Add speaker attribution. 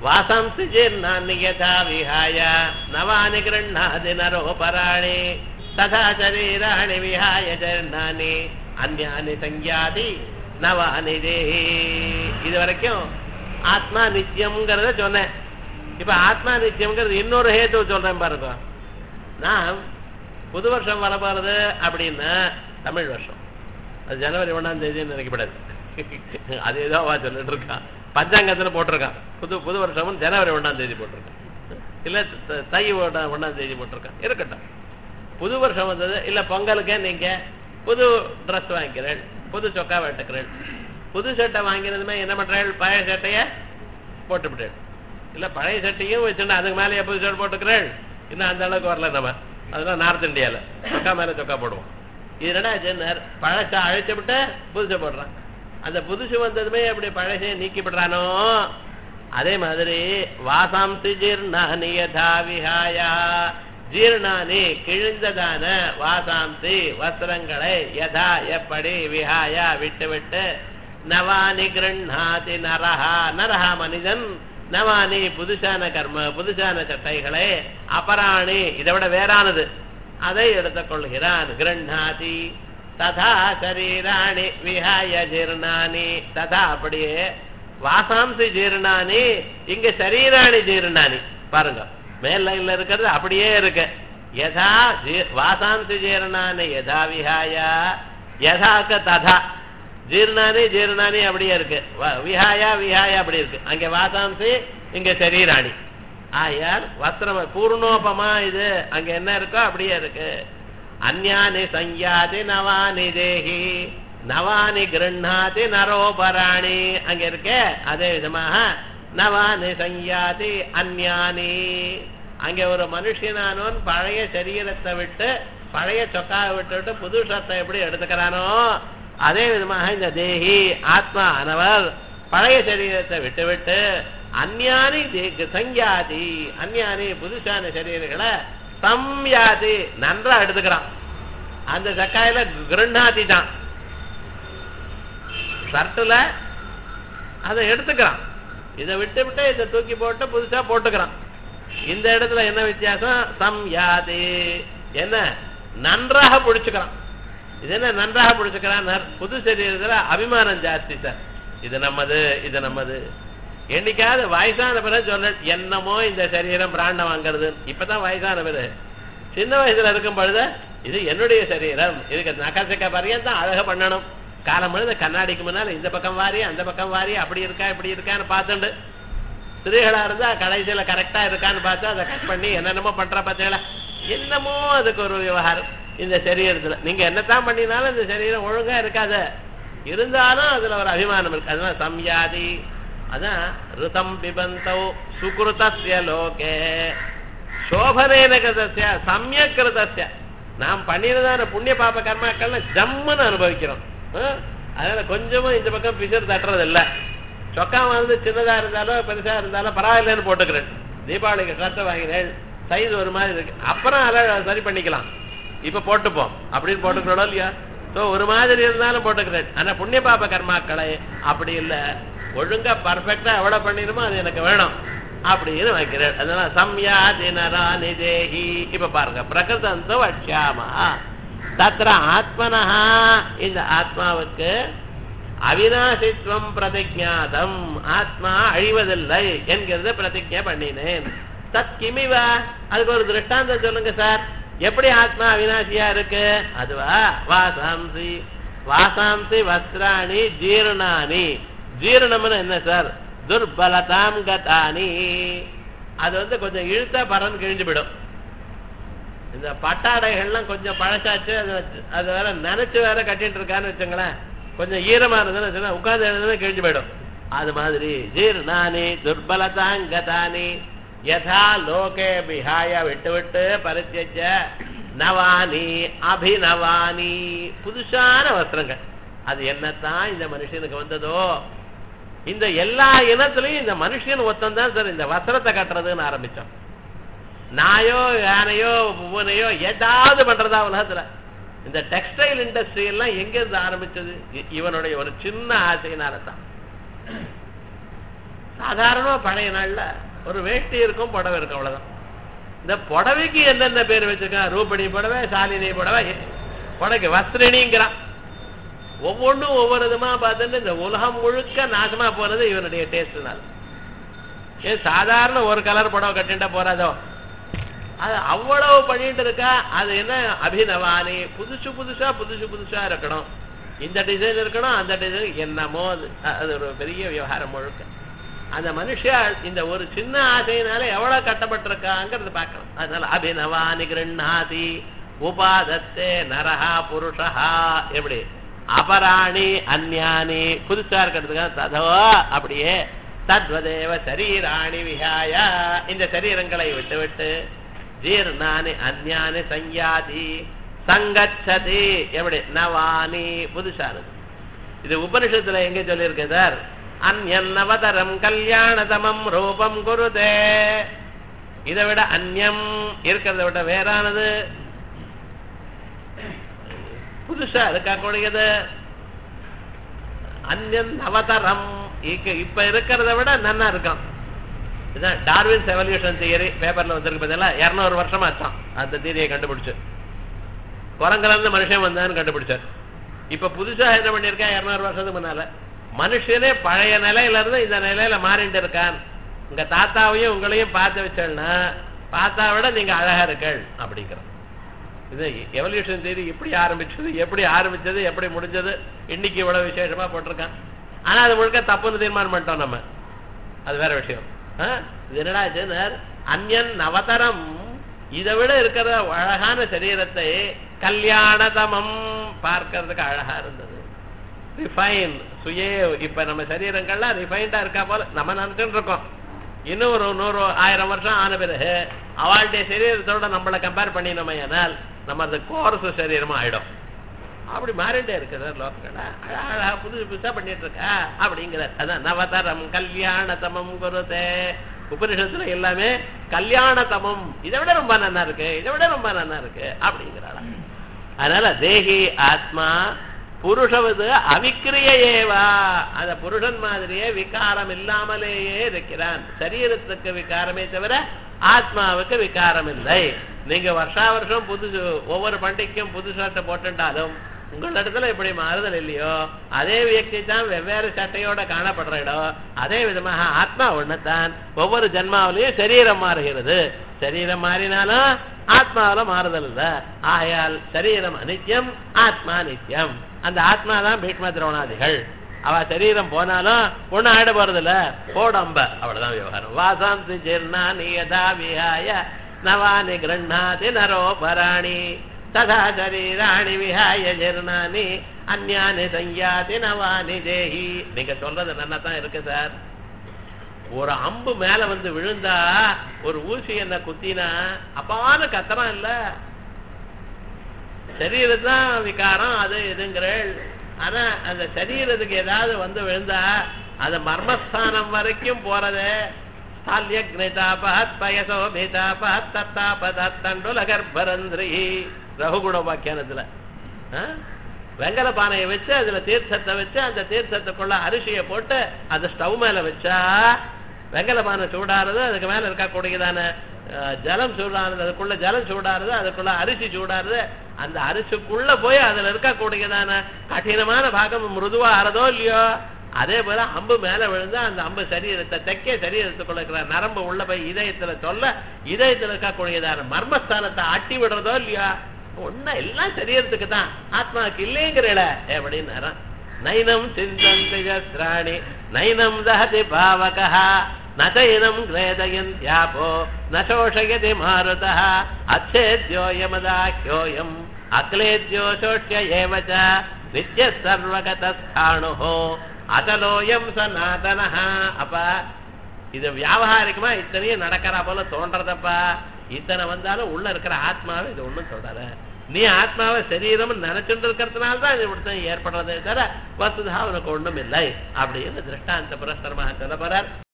Speaker 1: வாசாம்சி ஜீர்ணானி யதா விஹாய நவானி கிருண்ணாதி நரோபராணி ததா சரீராணி விஹாய ஜீர்ணானி அந்யானி சங்கியாதி நவானி தேஹி இது வரைக்கும் ஆத்மா நித்தியம்ங்கிறத சொன்னேன் இப்ப ஆத்மா நித்தியம்ங்கிறது இன்னொரு ஹேத்து சொல்றேன் பாருங்க நான் புது வருஷம் வர போறது அப்படின்னா தமிழ் வருஷம் அது ஜனவரி ஒண்ணாம் தேதின்னு நினைக்கப்படாது அது ஏதோ அவ சொல்லிட்டு இருக்கான் பஞ்சாங்கத்துல போட்டிருக்கான் புது புது வருஷமும் ஜனவரி ஒண்ணாம் தேதி போட்டிருக்கான் இல்ல த- தை ஒண்ணா- ஒண்ணாம் தேதி போட்டிருக்கான் இருக்கட்டும் புது வருஷம் வந்தது இல்ல பொங்கலுக்கே நீங்க புது ட்ரெஸ் வாங்கிக்கிறேன் புது சொக்கா வெட்டுக்கிறேன் புது சட்டை வாங்கினதுமே என்ன பண்றேன் பழைய சட்டைய போட்டுவிட்டேன் இல்ல பழைய சட்டையும் வச்சுட்டு அதுக்கு மேலேயே புது சட்டை போட்டுக்கிறேன் இன்னும் அந்த அளவுக்கு வரல நம்ம அதெல்லாம் நார்த் இந்தியால சொக்கா மேல சொக்கா போடுவோம் இது என்னடா ஜென்னர் பழச அழைச்சு விட்டு புதுசை போடுறான் அந்த புதுசு வந்ததுமே அப்படி பழசையை நீக்கி விடுறானோ அதே மாதிரி வாசாம்சி ஜீர்ணானி யதா விஹாயா ஜீர்ணானி கிழிந்ததான வாசாம்சி வஸ்திரங்களை யதா எப்படி விஹாயா விட்டு விட்டு நவானி கிருண்ணாதி நரஹா நரஹா மனிதன் நவானி புதுசான கர்ம புதுசான சட்டைகளை அபராணி இதை விட வேறானது அதை எடுத்துக் கொள்கிறான் கிருண்ணாதி ததா சரீராணி விஹாய ஜீர்ணானி ததா அப்படியே வாசாம்சி ஜீர்ணானி இங்க சரீராணி ஜீர்ணானி பாருங்க மேல் லைன்ல இருக்கிறது அப்படியே இருக்கு யதா ஜீ- வாசாம்சி ஜீர்ணானி யதா விஹாய யதாக்க ததா ஜீர்ணானி ஜீர்ணானி அப்படியே இருக்கு வ- விஹாயா விஹாயா அப்படி இருக்கு அங்க வாசாம்சி இங்க சரீராணி ஆயார் வஸ்திரம் பூர்ணோபமா இது அங்க என்ன இருக்கோ அப்படியே இருக்கு அந்யானி சஞ்ஞாதி நவானி தேஹி நவானி கிருண்ணாதி நரோபராணி அங்க இருக்கே அதே விதமாக நவானி சஞ்ஞாதி அந்யானி அங்க ஒரு மனுஷனானவன் பழைய சரீரத்தை விட்டு பழைய சொக்காவை விட்டுட்டு புது சத்தை எப்படி எடுத்துக்கிறானோ அதே விதமாக இந்த தேஹி ஆத்மா ஆனவர் பழைய சரீரத்தை விட்டு விட்டு அந்யானி தே- சஞ்ஞாதி அந்யானி புதுசான சரீரங்களை சம்யாதி நன்றா எடுத்துக்கிறான் அந்த சக்காயில கிருண்ணாதி தான் ஷர்ட்டுல அதை எடுத்துக்கிறான் இதை விட்டு விட்டு இதை தூக்கி போட்டு புதுசா போட்டுக்கிறான் இந்த இடத்துல என்ன வித்தியாசம் சம்யாதி என்ன நன்றாக பிடிச்சுக்கிறான் இது என்ன நன்றாக பிடிச்சுக்கிறான் புது சரீரத்துல அபிமானம் ஜாஸ்தி சார் இது நம்மது இது நம்மது என்னைக்காவது வயசான பிறகு சொல்ல என்னமோ இந்த சரீரம் பிராண்டம் வாங்குறது இப்பதான் வயசான பிறகு சின்ன வயசுல இருக்கும் பொழுது இது என்னுடைய சரீரம் இதுக்கு நகசக்க பரியந்தான் அழக பண்ணணும் காலம் பொழுது கண்ணாடிக்கு முன்னால இந்த பக்கம் வாரி அந்த பக்கம் வாரி அப்படி இருக்கா இப்படி இருக்கான்னு பார்த்துண்டு ஸ்திரீகளா இருந்தா கடைசியில கரெக்டா இருக்கான்னு பார்த்து அதை கட் பண்ணி என்னென்னமோ பண்ற பார்த்தீங்களா என்னமோ அதுக்கு ஒரு விவகாரம் இந்த சரீரத்துல நீங்க என்னத்தான் பண்ணினாலும் இந்த சரீரம் ஒழுங்கா இருக்காது இருந்தாலும் அதுல ஒரு அபிமானம் இருக்கு அதனால சம்யாதி அதான் ருதம் பிபந்தௌ சுகிருதஸ்ய லோகே சோபனேன கிருதஸ்ய சமயக் கிருதஸ்ய நாம் பண்ணினதான புண்ணிய பாப கர்மாக்கள்ல ஜம்முன்னு அனுபவிக்கிறோம் ஆ? அதனால கொஞ்சமும் இந்த பக்கம் பிசர் தட்டுறது இல்ல சொக்கா வந்து சின்னதா இருந்தாலும் பெருசா இருந்தாலும் பரவாயில்லைன்னு போட்டுக்கிறேன் தீபாவளிக்கு ட்ரெஸ் வாங்கினேன் சைஸ் ஒரு மாதிரி இருக்கு அப்புறம் அதை சரி பண்ணிக்கலாம் இப்ப போட்டுப்போம் அப்படின்னு போட்டுக்கிறோம் இல்லையா சோ ஒரு மாதிரி இருந்தாலும் போட்டுக்கிறேன் ஆனா புண்ணிய பாப கர்மாக்களை அப்படி இல்ல ஒழுங்கா பர்ஃபெக்டா எவ்வளவு பண்ணிருமோ அது எனக்கு வேணும் அப்படின்னு வைக்கிறேன் அதனால சம்யா தினரா நிதேஹி இப்ப பாருங்க பிரகிருதந்தோ வட்சியாமா தத்திர ஆத்மனஹா இந்த ஆத்மாவுக்கு அவிநாசித்துவம் பிரதிஜாதம் ஆத்மா அழிவதில்லை என்கிறது பிரதிஜை பண்ணினேன் தத் கிமிவா அதுக்கு ஒரு திருஷ்டாந்தம் சொல்லுங்க சார் எப்படி ஆத்மா அவிநாசியா இருக்கு அதுவா வாசாம்சி வாசாம்சி வஸ்திராணி ஜீர்ணானி ஜீரணம்னு என்ன சார் துர்பலதாம் கதானி அது வந்து கொஞ்சம் இழுத்தா பறந்து கிழிஞ்சு போயிடும் இந்த பட்டாடைகள்லாம் கொஞ்சம் பழசாச்சு அது அது வேற நினைச்சு வேற கட்டிட்டு இருக்கான்னு வச்சுங்களேன் கொஞ்சம் ஈரமா இருந்ததுன்னு வச்சுக்கோங்க, உட்கார்ந்து எழுதுனா கிழிஞ்சு போயிடும் அது மாதிரி ஜீர்ணானி துர்பலதாங்கதானி யதா லோகே பிஹாய விட்டு விட்டு பரித்தியஜ நவானி அபிநவானி புதுசான வஸ்திரங்கள் அது என்னத்தான் இந்த மனுஷனுக்கு வந்ததோ இந்த எல்லா இனத்திலையும் இந்த மனுஷன் ஒத்தம் தான் சார் இந்த வஸ்திரத்தை கட்டுறதுன்னு ஆரம்பிச்சோம் நாயோ யானையோ பூனையோ ஏதாவது பண்றதா உலகத்துல இந்த டெக்ஸ்டைல் இண்டஸ்ட்ரி எல்லாம் எங்க இருந்து ஆரம்பிச்சது இ- இவனுடைய ஒரு சின்ன ஆசையினால தான் சாதாரணமா பழைய நாள்ல ஒரு வேஷ்டி இருக்கும் புடவை இருக்கும் அவ்வளவுதான் இந்த புடவைக்கு என்னென்ன பேர் வச்சிருக்கான் ரூபணி புடவை சாலினி புடவை புடவைக்கு வஸ்திரணிங்கிறான் ஒவ்வொன்றும் ஒவ்வொரு விதமா பார்த்துட்டு இந்த உலகம் முழுக்க நாசமா போறது இவனுடைய டேஸ்ட்னால ஏன் சாதாரண ஒரு கலர் புடவை கட்டிட்டா போறாதோ அது அவ்வளவு பண்ணிட்டு இருக்கா அது என்ன அபிநவானி புதுசு புதுசா புதுசு புதுசா இருக்கணும் இந்த டிசைன் இருக்கணும் அந்த டிசைன் என்னமோ அது அது ஒரு பெரிய விவகாரம் முழுக்க அந்த மனுஷா இந்த ஒரு சின்ன ஆசையினால எவ்வளவு கட்டப்பட்டிருக்காங்கிறது பார்க்கணும் அதனால அபிநவானி கிருண்ணாதி உபாதத்தே நரஹா புருஷா எப்படி அபராணி அந்யானி புதுசா இருக்கிறதுக்காக ததோ அப்படியே தத்வதேவ சரீராணி விஹாய இந்த சரீரங்களை விட்டு விட்டு ஜீர்ணானி அந்யானி சஞ்சாதி சங்கச்சதி எப்படி நவானி புதுசானது இது உபனிஷத்துல எங்க சொல்லியிருக்கு சார் அந்யன் நவதரம் கல்யாணதமம் ரூபம் குருதே இதை விட அந்யம் இருக்கிறத விட வேறானது புதுசா இருக்கக்கூடியது அந்யன் நவதரம் இக்க- இப்ப இருக்கிறத விட நன்னா இருக்கும் இதான் டார்வின்ஸ் எவல்யூஷன் தியரி பேப்பர்ல வந்திருக்கு பார்த்தீங்களா இருநூறு வருஷமா ஆச்சான் அந்த தியரியை கண்டுபிடிச்சு குரங்குல இருந்து மனுஷன் வந்தான்னு கண்டுபிடிச்சார் இப்ப புதுசா என்ன பண்ணிருக்கான் இருநூறு வருஷத்துக்கு முன்னால மனுஷனே பழைய நிலையில இருந்து இந்த நிலையில மாறிட்டு இருக்கான் உங்க தாத்தாவையும் உங்களையும் பார்த்து வச்சேன்னா பார்த்தா விட நீங்க அழகா இருக்கள் அப்படிங்கிறோம் இது எவல்யூஷன் தேதி எப்படி ஆரம்பிச்சது எப்படி ஆரம்பிச்சது எப்படி முடிஞ்சது இன்னைக்கு இவ்வளவு விசேஷமா போட்டிருக்கான் ஆனா அது முழுக்க தப்புன்னு தீர்மானம் பண்ணிட்டோம் நம்ம அது வேற விஷயம் ஆ? இது என்னடா ஆச்சுன்னார் அந்யன் நவதரம் இதை விட இருக்கிற அழகான சரீரத்தை கல்யாணதமம் பார்க்கறதுக்கு அழகா இருந்தது ரிஃபைன் சுயே இப்ப நம்ம சரீரங்கள்லாம் ரிஃபைண்டா இருக்கா போல நம்ம நினைச்சுட்டு இருக்கோம் இன்னும் ஒரு நூறு ஆயிரம் வருஷம் ஆன பிறகு அவளுடைய சரீரத்தோட நம்மளை கம்பேர் பண்ணினோமே ஆனால் நம்ம அந்த கோரசு சரீரமா ஆயிடும் அப்படி மாறிட்டே இருக்கு சார் லோக்கங்களா அழகா புதுசு புதுசா பண்ணிட்டு இருக்கா அப்படிங்கிறார் அதான் நவதரம் கல்யாணதமம் குருதே உபனிஷத்துல எல்லாமே கல்யாணதமம் இதை விட ரொம்ப நன்னா இருக்கு இதை விட ரொம்ப நன்னா இருக்கு அப்படிங்கிறாளா அதனால தேகி ஆத்மா புருஷவது அவிக்கிரிய ஏவா அந்த புருஷன் மாதிரியே விகாரம் இல்லாமலேயே இருக்கிறான் சரீரத்துக்கு விகாரமே தவிர ஆத்மாவுக்கு விகாரம் இல்லை நீங்க வருஷா வருஷம் புதுசு ஒவ்வொரு பண்டிகைக்கும் புது சட்டை போட்டுட்டாலும் உங்களிடத்துல இப்படி மாறுதல் இல்லையோ அதே வியக்தி தான் வெவ்வேறு சட்டையோட காணப்படுற இடம் அதே விதமாக ஆத்மா ஒண்ணுதான் ஒவ்வொரு ஜென்மாவிலையும் சரீரம் மாறுகிறது சரீரம் மாறினாலும் ஆத்மாவில மாறுதல் இல்ல ஆகையால் சரீரம் அனித்யம் ஆத்மா நித்தியம் அந்த ஆத்மா தான் பீஷ்ம திரோணாதிகள் அவ சரீரம் போனாலும் ஒண்ணும் ஆயிட போறதில்ல போடம்ப அவ்வளவுதான் விவகாரம் வாசாந்தி ஜீர்ணானி யதா விஹாய நவானி கிருண்ணாதி நரோபராணி ததா சரீராணி விஹாய ஜீர்ணானி அந்யானி சஞ்சாதி நவானி தேஹி நீங்க சொல்றது நல்லா தான் இருக்கு சார் ஒரு அம்பு மேல வந்து விழுந்தா ஒரு ஊசி என்ன குத்தினா அப்பான கத்தறான் இல்ல சரீரம் தான் விகாரம் அது இதுங்கிறள் ஆனா அந்த சரீரத்துக்கு ஏதாவது வந்து விழுந்தா அது மர்மஸ்தானம் வரைக்கும் போறதே ஸ்தால்யக்னிதாபஹத் பயசோபிதாபஹத் தத்தாபதத் தண்டுல கர்ப்பரந்திரி ரகுகுண வாக்கியானத்துல ஆ? வெங்கல பானையை வச்சு அதுல தீர்த்தத்தை வச்சு அந்த தீர்த்தத்துக்குள்ள அரிசியை போட்டு அந்த ஸ்டவ் மேல வச்சா வெங்கல பானை சூடாறது அதுக்கு மேல இருக்கக்கூடியதான அஹ், ஜலம் சூடானது அதுக்குள்ள ஜலம் சூடாறது அதுக்குள்ள அரிசி சூடாறது அந்த அரிசிக்குள்ள போய் அதுல இருக்கக்கூடியதான கடினமான பாகம் மிருதுவா ஆறதோ இல்லையோ அதே போல அம்பு மேல விழுந்தா அந்த அம்பு சரீரத்தை தெக்கே சரீரத்துக்குள்ள இருக்கிற நரம்பு உள்ள போய் இதயத்துல சொல்ல இதயத்துல இருக்கக்கூடியதான மர்மஸ்தானத்தை அட்டி விடுறதோ இல்லையா ஒண்ணு எல்லாம் சரீரத்துக்கு தான் ஆத்மாவுக்கு இல்லைங்கிறல அப்படின்னு நைனம் சிந்தந்தி ஜஸ்ராணி நைனம் தஹதி பாவகா நைனம் கிரேதயந்த்யாபோ நோஷயதி மாருதः அச்சேத்யோயமதாஹ்யோயம் அக்லேத்யோ சோஷ்ய ஏவ ச நித்ய சர்வகதஸ்தாணுः அச்சலோயம் சனாதனः அப்ப இது வியாபகாரிகமா இத்தனையும் நடக்கிறா போல தோன்றதப்பா இத்தனை வந்தாலும் உள்ள இருக்கிற ஆத்மாவை இது ஒண்ணும் சொல்றாரு நீ ஆத்மாவை சரீரம் நினைச்சுட்டு இருக்கிறதுனால தான் இது இப்படித்தான் ஏற்படுறதே தவிர வசுதா அவனுக்கு ஒண்ணும் இல்லை அப்படின்னு திருஷ்டாந்த புரஸ்தரமாக சொல்ல போறார்